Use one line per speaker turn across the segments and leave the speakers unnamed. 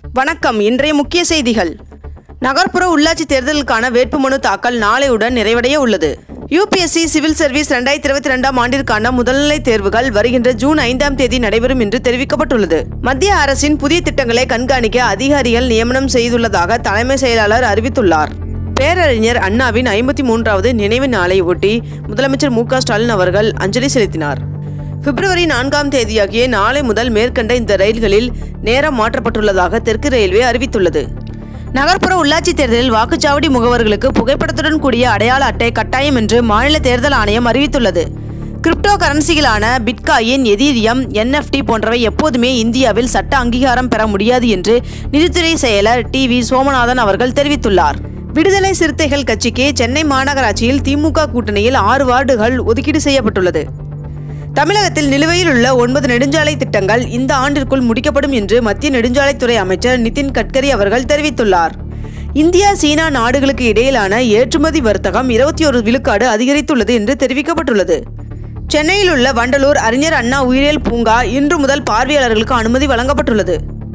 வணக்கம் இன்றைய முக்கிய செய்திகள் நகர்ப்புற உள்ளாட்சி தேர்தலுக்கான வேட்புமனு தாக்கல் நாளையுடன் நிறைவடைய உள்ளது யூபிஎஸ்சி சிவில் சர்வீஸ் ரெண்டாயிரத்தி இருபத்தி ரெண்டாம் ஆண்டிற்கான முதல்நிலை தேர்வுகள் வருகின்ற ஜூன் ஐந்தாம் தேதி நடைபெறும் என்று தெரிவிக்கப்பட்டுள்ளது மத்திய அரசின் புதிய திட்டங்களை கண்காணிக்க அதிகாரிகள் நியமனம் செய்துள்ளதாக தலைமை செயலாளர் அறிவித்துள்ளார் பேரறிஞர் அண்ணாவின் ஐம்பத்தி மூன்றாவது நினைவு நாளை ஒட்டி முதலமைச்சர் மு க ஸ்டாலின் அவர்கள் அஞ்சலி செலுத்தினார் பிப்ரவரி நான்காம் தேதியாகிய நாளை முதல் மேற்கண்ட இந்த ரயில்களில் நேரம் மாற்றப்பட்டுள்ளதாக தெற்கு ரயில்வே அறிவித்துள்ளது நகர்ப்புற உள்ளாட்சி தேர்தலில் வாக்குச்சாவடி முகவர்களுக்கு புகைப்படத்துடன் கூடிய அடையாள அட்டை கட்டாயம் என்று மாநில தேர்தல் ஆணையம் அறிவித்துள்ளது கிரிப்டோ கரன்சிகளான பிட்காயின் எதீரியம் என்எஃப்டி போன்றவை எப்போதுமே இந்தியாவில் சட்ட அங்கீகாரம் பெற முடியாது என்று நிதித்துறை செயலர் டி வி சோமநாதன் அவர்கள் தெரிவித்துள்ளார் விடுதலை சிறுத்தைகள் கட்சிக்கு சென்னை மாநகராட்சியில் திமுக கூட்டணியில் ஆறு வார்டுகள் ஒதுக்கீடு செய்யப்பட்டுள்ளது தமிழகத்தில் நிலுவையில் உள்ள ஒன்பது நெடுஞ்சாலை திட்டங்கள் இந்த ஆண்டிற்குள் முடிக்கப்படும் என்று மத்திய நெடுஞ்சாலைத்துறை அமைச்சர் நிதின் கட்கரி அவர்கள் தெரிவித்துள்ளார் இந்தியா சீனா நாடுகளுக்கு இடையிலான ஏற்றுமதி வர்த்தகம் இருபத்தி ஒரு விழுக்காடு அதிகரித்துள்ளது என்று தெரிவிக்கப்பட்டுள்ளது சென்னையில் உள்ள வண்டலூர் அறிஞர் அண்ணா உயிரியல் பூங்கா இன்று முதல் பார்வையாளர்களுக்கு அனுமதி வழங்கப்பட்டுள்ளது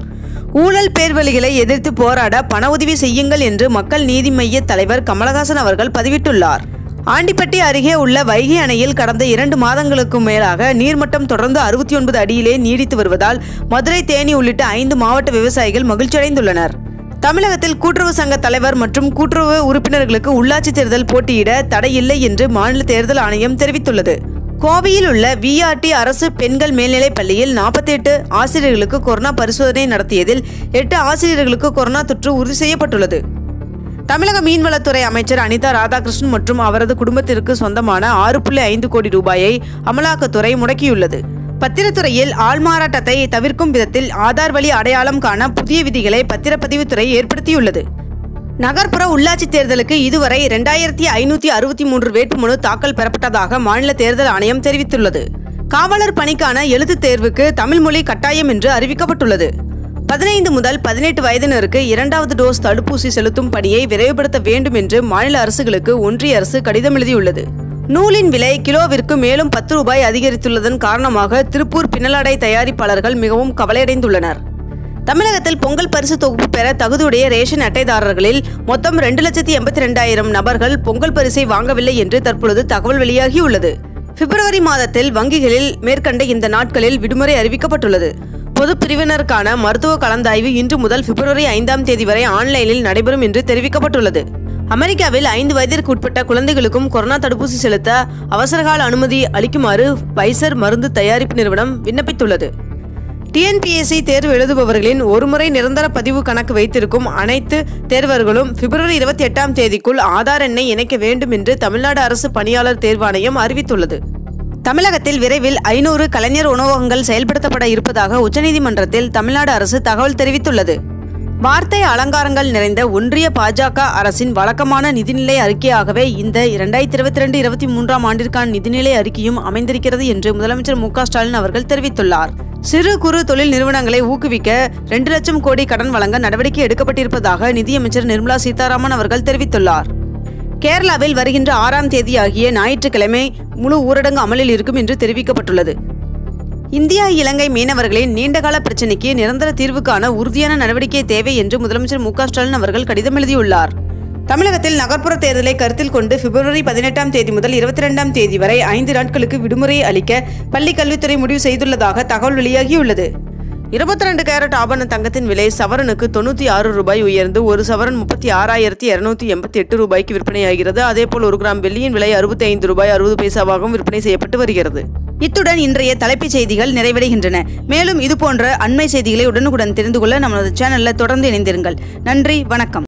ஊழல் பேர்வழிகளை எதிர்த்து போராட பண உதவி செய்யுங்கள் என்று மக்கள் நீதி மய்ய தலைவர் கமலஹாசன் அவர்கள் பதிவிட்டுள்ளார் ஆண்டிப்பட்டி அருகே உள்ள வைகை அணையில் கடந்த இரண்டு மாதங்களுக்கு மேலாக நீர்மட்டம் தொடர்ந்து அறுபத்தி ஒன்பது அடியிலே நீடித்து வருவதால் மதுரை தேனி உள்ளிட்ட ஐந்து மாவட்ட விவசாயிகள் மகிழ்ச்சியடைந்துள்ளனர் தமிழகத்தில் கூட்டுறவு சங்க தலைவர் மற்றும் கூட்டுறவு உறுப்பினர்களுக்கு உள்ளாட்சி தேர்தல் போட்டியிட தடையில்லை என்று மாநில தேர்தல் ஆணையம் தெரிவித்துள்ளது கோவையில் உள்ள விஆர்டி அரசு பெண்கள் மேல்நிலைப் பள்ளியில் நாற்பத்தி எட்டு ஆசிரியர்களுக்கு கொரோனா பரிசோதனை நடத்தியதில் எட்டு ஆசிரியர்களுக்கு கொரோனா தொற்று உறுதி செய்யப்பட்டுள்ளது தமிழக மீன்வளத்துறை அமைச்சர் அனிதா ராதாகிருஷ்ணன் மற்றும் அவரது குடும்பத்திற்கு சொந்தமான ஆறு புள்ளி ஐந்து கோடி ரூபாயை அமலாக்கத்துறை முடக்கியுள்ளது பத்திரத்துறையில் ஆள்மாறாட்டத்தை தவிர்க்கும் விதத்தில் ஆதார் வழி அடையாளம் காண புதிய விதிகளை பத்திரப்பதிவுத்துறை ஏற்படுத்தியுள்ளது நகர்ப்புற உள்ளாட்சி தேர்தலுக்கு இதுவரை இரண்டாயிரத்தி ஐநூற்றி அறுபத்தி மூன்று வேட்புமனு தாக்கல் பெறப்பட்டதாக மாநில தேர்தல் ஆணையம் தெரிவித்துள்ளது காவலர் பணிக்கான எழுத்துத் தேர்வுக்கு தமிழ் மொழி கட்டாயம் என்று அறிவிக்கப்பட்டுள்ளது பதினைந்து முதல் பதினெட்டு வயதினருக்கு இரண்டாவது டோஸ் தடுப்பூசி செலுத்தும் பணியை விரைவுபடுத்த வேண்டும் என்று மாநில அரசுகளுக்கு ஒன்றிய அரசு கடிதம் எழுதியுள்ளது நூலின் விலை கிலோவிற்கு மேலும் பத்து ரூபாய் அதிகரித்துள்ளதன் காரணமாக திருப்பூர் பின்னலாடை தயாரிப்பாளர்கள் மிகவும் கவலையடைந்துள்ளனர் தமிழகத்தில் பொங்கல் பரிசு தொகுப்பு பெற தகுதியுடைய ரேஷன் அட்டைதாரர்களில் மொத்தம் ரெண்டு லட்சத்தி எண்பத்தி ரெண்டாயிரம் நபர்கள் பொங்கல் பரிசை வாங்கவில்லை என்று தற்பொழுது தகவல் வெளியாகியுள்ளது பிப்ரவரி மாதத்தில் வங்கிகளில் மேற்கண்ட இந்த நாட்களில் விடுமுறை அறிவிக்கப்பட்டுள்ளது பொது பிரிவினருக்கான மருத்துவ கலந்தாய்வு இன்று முதல் பிப்ரவரி ஐந்தாம் தேதி வரை ஆன்லைனில் நடைபெறும் என்று தெரிவிக்கப்பட்டுள்ளது அமெரிக்காவில் ஐந்து வயதிற்கு உட்பட்ட குழந்தைகளுக்கும் கொரோனா தடுப்பூசி செலுத்த அவசரகால அனுமதி அளிக்குமாறு பைசர் மருந்து தயாரிப்பு நிறுவனம் விண்ணப்பித்துள்ளது டிஎன்பிஎஸ்சி தேர்வு எழுதுபவர்களின் ஒருமுறை நிரந்தர பதிவு கணக்கு வைத்திருக்கும் அனைத்து தேர்வர்களும் பிப்ரவரி இருபத்தி எட்டாம் தேதிக்குள் ஆதார் எண்ணை இணைக்க வேண்டும் என்று தமிழ்நாடு அரசு பணியாளர் தேர்வாணையம் அறிவித்துள்ளது தமிழகத்தில் விரைவில் ஐநூறு கலைஞர் உணவகங்கள் செயல்படுத்தப்பட இருப்பதாக உச்சநீதிமன்றத்தில் தமிழ்நாடு அரசு தகவல் தெரிவித்துள்ளது வார்த்தை அலங்காரங்கள் நிறைந்த ஒன்றிய பாஜக அரசின் வழக்கமான நிதிநிலை அறிக்கையாகவே இந்த இரண்டாயிரத்தி இருபத்தி ரெண்டு இருபத்தி மூன்றாம் ஆண்டிற்கான நிதிநிலை அறிக்கையும் அமைந்திருக்கிறது என்று முதலமைச்சர் மு க ஸ்டாலின் அவர்கள் தெரிவித்துள்ளார் சிறு குறு தொழில் நிறுவனங்களை ஊக்குவிக்க ரெண்டு லட்சம் கோடி கடன் வழங்க நடவடிக்கை எடுக்கப்பட்டிருப்பதாக நிதியமைச்சர் நிர்மலா சீதாராமன் அவர்கள் தெரிவித்துள்ளார் கேரளாவில் வருகின்ற ஆறாம் தேதி ஆகிய ஞாயிற்றுக்கிழமை முழு ஊரடங்கு அமலில் இருக்கும் என்று தெரிவிக்கப்பட்டுள்ளது இந்தியா இலங்கை மீனவர்களின் நீண்டகால பிரச்சினைக்கு நிரந்தர தீர்வுக்கான உறுதியான நடவடிக்கை தேவை என்று முதலமைச்சர் மு க ஸ்டாலின் அவர்கள் கடிதம் எழுதியுள்ளார் தமிழகத்தில் நகர்ப்புற தேர்தலை கருத்தில் கொண்டு பிப்ரவரி பதினெட்டாம் தேதி முதல் இருபத்தி ரெண்டாம் தேதி வரை ஐந்து நாட்களுக்கு விடுமுறை அளிக்க பள்ளி கல்வித்துறை முடிவு செய்துள்ளதாக தகவல் வெளியாகியுள்ளது இருபத்தி ரெண்டு கேரட் ஆபரண தங்கத்தின் விலை சவரனுக்கு தொண்ணூற்றி ஆறு ரூபாய் உயர்ந்து ஒரு சவரன் முப்பத்தி ஆறாயிரத்தி இரநூத்தி எண்பத்தி எட்டு ரூபாய்க்கு விற்பனையாகிறது அதேபோல் ஒரு கிராம் வெள்ளியின் விலை அறுபத்தி ஐந்து ரூபாய் அறுபது பைசாவாகவும் விற்பனை செய்யப்பட்டு வருகிறது இத்துடன் இன்றைய தலைப்புச் செய்திகள் நிறைவடைகின்றன மேலும் இதுபோன்ற அண்மை செய்திகளை உடனுக்குடன் தெரிந்து கொள்ள நமது சேனலில் தொடர்ந்து இணைந்திருங்கள் நன்றி வணக்கம்